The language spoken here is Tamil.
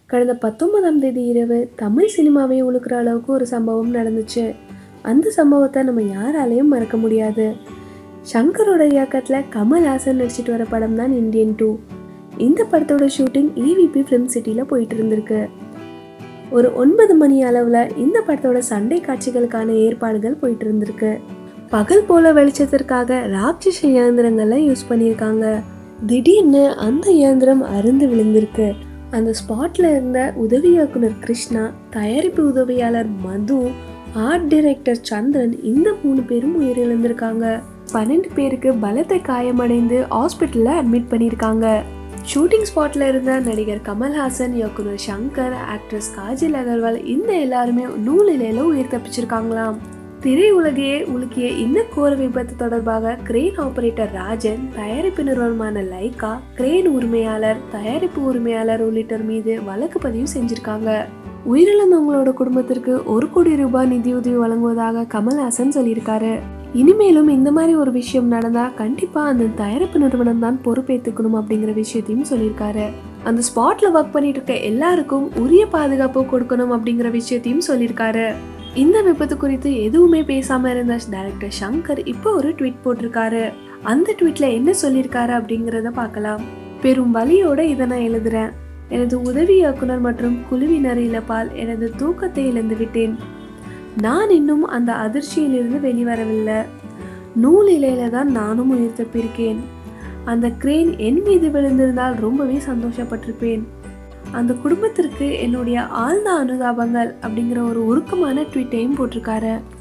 கடந்த பத்தொன்பதாம் தேதி இரவு தமிழ் சினிமாவை உழுக்கிற அளவுக்கு ஒரு சம்பவம் நடந்துச்சு அந்த சம்பவத்தை நம்ம யாராலையும் மறக்க முடியாது சங்கரோட இயக்கத்தில் கமல்ஹாசன் நடிச்சிட்டு வர படம் தான் இந்தியன் டூ இந்த படத்தோட ஷூட்டிங் இவிபி ஃபிலிம் சிட்டியில் போயிட்டு இருந்திருக்கு ஒரு ஒன்பது மணி அளவில் இந்த படத்தோட சண்டை காட்சிகளுக்கான ஏற்பாடுகள் போயிட்டு இருந்திருக்கு பகல் போல வெளிச்சத்திற்காக ராட்சச இயந்திரங்களை யூஸ் பண்ணியிருக்காங்க திடீர்னு அந்த இயந்திரம் அருந்து விழுந்திருக்கு அந்த ஸ்பாட்ல இருந்த உதவி இயக்குனர் கிருஷ்ணா தயாரிப்பு உதவியாளர் மது ஆர்ட் டைரக்டர் சந்திரன் இந்த மூணு பேரும் உயிரிழந்திருக்காங்க பன்னெண்டு பேருக்கு பலத்த காயமடைந்து ஹாஸ்பிட்டலில் அட்மிட் பண்ணியிருக்காங்க ஷூட்டிங் ஸ்பாட்ல இருந்த நடிகர் கமல்ஹாசன் இயக்குனர் சங்கர் ஆக்ட்ரஸ் காஜல் அகர்வால் இந்த எல்லாருமே நூலிலையில உயிர் தப்பிச்சிருக்காங்களாம் திரையுலகையே உலுக்கிய இந்த கோர விபத்து தொடர்பாக கிரேன் ஆபரேட்டர் ராஜன் தயாரிப்பு நிறுவனமான லைகா கிரேன் உரிமையாளர் தயாரிப்பு உரிமையாளர் உள்ளிட்டோர் மீது வழக்கு பதிவு செஞ்சிருக்காங்க உயிரிழந்தவங்களோட குடும்பத்திற்கு ஒரு கோடி ரூபாய் நிதியுதவி வழங்குவதாக கமல்ஹாசன் சொல்லியிருக்காரு இனிமேலும் இந்த மாதிரி ஒரு விஷயம் நடந்தா கண்டிப்பா அந்த தயாரிப்பு நிறுவனம் தான் பொறுப்பேற்றுக்கணும் அப்படிங்கிற விஷயத்தையும் சொல்லியிருக்காரு அந்த ஸ்பாட்ல ஒர்க் பண்ணிட்டு இருக்க எல்லாருக்கும் உரிய பாதுகாப்பு கொடுக்கணும் அப்படிங்கிற விஷயத்தையும் சொல்லியிருக்காரு இந்த விபத்து குறித்து எதுவுமே பேசாம இருந்த டைரக்டர் சங்கர் இப்போ ஒரு ட்வீட் போட்டிருக்காரு அந்த ட்வீட்ல என்ன சொல்லியிருக்காரு அப்படிங்கிறத பார்க்கலாம் பெரும் வலியோட இதை நான் எழுதுறேன் எனது உதவி இயக்குனர் மற்றும் குழுவினர் இழப்பால் எனது தூக்கத்தை இழந்து விட்டேன் நான் இன்னும் அந்த அதிர்ச்சியிலிருந்து வெளிவரவில்லை நூல் இலையில தான் நானும் உயிர் தப்பியிருக்கேன் அந்த கிரேன் என் மீது விழுந்திருந்தால் ரொம்பவே சந்தோஷப்பட்டிருப்பேன் அந்த குடும்பத்திற்கு என்னுடைய ஆழ்ந்த அனுதாபங்கள் அப்படிங்கிற ஒரு உருக்கமான ட்வீட்டையும் போட்டிருக்காரு